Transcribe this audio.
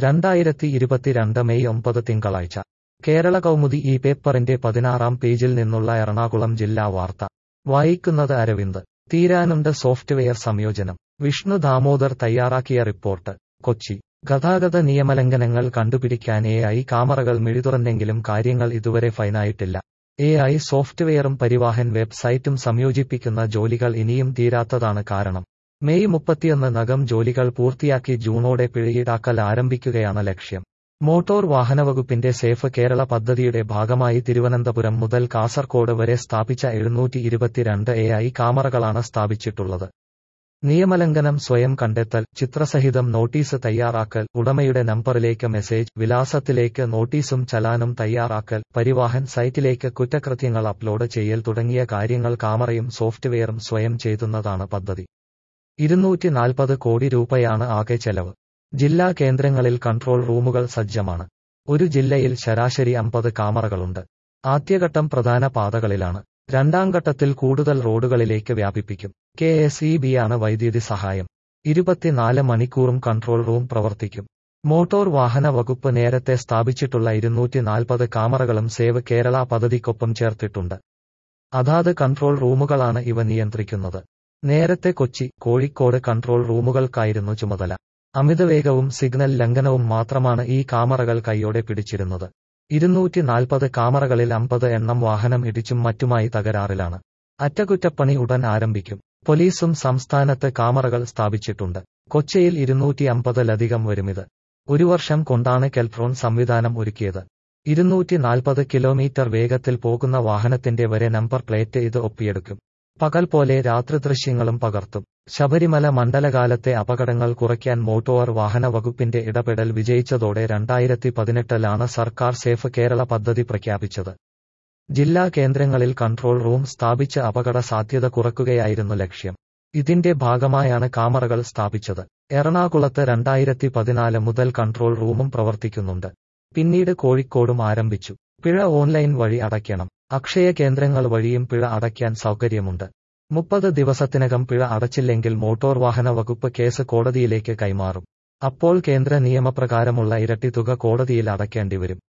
രണ്ടായിരത്തി ഇരുപത്തിരണ്ട് മെയ് ഒമ്പത് തിങ്കളാഴ്ച കേരള കൗമുദി ഈ പേപ്പറിന്റെ പതിനാറാം പേജിൽ നിന്നുള്ള എറണാകുളം ജില്ലാ വാർത്ത വായിക്കുന്നത് അരവിന്ദ് തീരാനുണ്ട് സോഫ്റ്റ്വെയർ സംയോജനം വിഷ്ണു ദാമോദർ തയ്യാറാക്കിയ റിപ്പോർട്ട് കൊച്ചി ഗതാഗത നിയമലംഘനങ്ങൾ കണ്ടുപിടിക്കാൻ എ ഐ കാമറകൾ മിഴിതുറന്നെങ്കിലും കാര്യങ്ങൾ ഇതുവരെ ഫൈനായിട്ടില്ല എ ഐ സോഫ്റ്റ്വെയറും പരിവാഹൻ വെബ്സൈറ്റും സംയോജിപ്പിക്കുന്ന ജോലികൾ ഇനിയും തീരാത്തതാണ് കാരണം മെയ് മുപ്പത്തിയൊന്ന് നകം ജോലികൾ പൂർത്തിയാക്കി ജൂണോടെ പിഴയീടാക്കൽ ആരംഭിക്കുകയാണ് ലക്ഷ്യം മോട്ടോർ വാഹനവകുപ്പിന്റെ സേഫ് കേരള പദ്ധതിയുടെ ഭാഗമായി തിരുവനന്തപുരം മുതൽ കാസർകോട് വരെ സ്ഥാപിച്ച എഴുന്നൂറ്റി ഇരുപത്തിരണ്ട് എ ഐ കാമറകളാണ് സ്ഥാപിച്ചിട്ടുള്ളത് നിയമലംഘനം സ്വയം കണ്ടെത്തൽ ചിത്രസഹിതം നോട്ടീസ് തയ്യാറാക്കൽ ഉടമയുടെ നമ്പറിലേക്ക് മെസ്സേജ് വിലാസത്തിലേക്ക് നോട്ടീസും ചലാനും തയ്യാറാക്കൽ പരിവാഹൻ സൈറ്റിലേക്ക് കുറ്റകൃത്യങ്ങൾ അപ്ലോഡ് ചെയ്യൽ തുടങ്ങിയ കാര്യങ്ങൾ കാമറയും സോഫ്റ്റ്വെയറും സ്വയം ചെയ്തുന്നതാണ് പദ്ധതി ഇരുന്നൂറ്റി നാൽപ്പത് കോടി രൂപയാണ് ആകെ ചെലവ് ജില്ലാ കേന്ദ്രങ്ങളിൽ കൺട്രോൾ റൂമുകൾ സജ്ജമാണ് ഒരു ജില്ലയിൽ ശരാശരി അമ്പത് കാമറകളുണ്ട് ആദ്യഘട്ടം പ്രധാന പാതകളിലാണ് രണ്ടാം ഘട്ടത്തിൽ കൂടുതൽ റോഡുകളിലേക്ക് വ്യാപിപ്പിക്കും കെ എസ് ഇ ബി ആണ് വൈദ്യുതി സഹായം ഇരുപത്തിനാല് മണിക്കൂറും കൺട്രോൾ റൂം പ്രവർത്തിക്കും മോട്ടോർ വാഹന വകുപ്പ് നേരത്തെ സ്ഥാപിച്ചിട്ടുള്ള ഇരുന്നൂറ്റി നാൽപ്പത് കാമറകളും സേവ് കേരള പദ്ധതിക്കൊപ്പം ചേർത്തിട്ടുണ്ട് അതാത് കൺട്രോൾ റൂമുകളാണ് ഇവ നിയന്ത്രിക്കുന്നത് നേരത്തെ കൊച്ചി കോഴിക്കോട് കൺട്രോൾ റൂമുകൾക്കായിരുന്നു ചുമതല അമിതവേഗവും സിഗ്നൽ ലംഘനവും മാത്രമാണ് ഈ കാമറകൾ കൈയോടെ പിടിച്ചിരുന്നത് ഇരുന്നൂറ്റി നാൽപ്പത് കാമറകളിൽ അമ്പത് എണ്ണം വാഹനം ഇടിച്ചും മറ്റുമായി തകരാറിലാണ് അറ്റകുറ്റപ്പണി ഉടൻ ആരംഭിക്കും പോലീസും സംസ്ഥാനത്ത് കാമറകൾ സ്ഥാപിച്ചിട്ടുണ്ട് കൊച്ചിയിൽ ഇരുന്നൂറ്റി അമ്പതിലധികം വരുമിത് ഒരു വർഷം കൊണ്ടാണ് കെൽട്രോൺ സംവിധാനം ഒരുക്കിയത് ഇരുന്നൂറ്റി നാൽപ്പത് കിലോമീറ്റർ വേഗത്തിൽ പോകുന്ന വാഹനത്തിന്റെ വരെ നമ്പർ പ്ലേറ്റ് ഇത് ഒപ്പിയെടുക്കും പകൽ പോലെ രാത്രി ദൃശ്യങ്ങളും പകർത്തും ശബരിമല മണ്ഡലകാലത്തെ അപകടങ്ങൾ കുറയ്ക്കാൻ മോട്ടോർ വാഹന വകുപ്പിന്റെ ഇടപെടൽ വിജയിച്ചതോടെ രണ്ടായിരത്തി പതിനെട്ടിലാണ് സർക്കാർ സേഫ് കേരള പദ്ധതി പ്രഖ്യാപിച്ചത് ജില്ലാ കേന്ദ്രങ്ങളിൽ കൺട്രോൾ റൂം സ്ഥാപിച്ച് അപകട സാധ്യത കുറയ്ക്കുകയായിരുന്നു ലക്ഷ്യം ഇതിന്റെ ഭാഗമായാണ് കാമറകൾ സ്ഥാപിച്ചത് എറണാകുളത്ത് രണ്ടായിരത്തി പതിനാല് മുതൽ കൺട്രോൾ റൂമും പ്രവർത്തിക്കുന്നുണ്ട് പിന്നീട് കോഴിക്കോടും ആരംഭിച്ചു പിഴ ഓൺലൈൻ വഴി അടയ്ക്കണം അക്ഷയ കേന്ദ്രങ്ങൾ വഴിയും പിഴ അടയ്ക്കാൻ സൗകര്യമുണ്ട് മുപ്പത് ദിവസത്തിനകം പിഴ അടച്ചില്ലെങ്കിൽ മോട്ടോർ വാഹന വകുപ്പ് കേസ് കോടതിയിലേക്ക് കൈമാറും അപ്പോൾ കേന്ദ്ര നിയമപ്രകാരമുള്ള ഇരട്ടി തുക കോടതിയിൽ അടയ്ക്കേണ്ടി വരും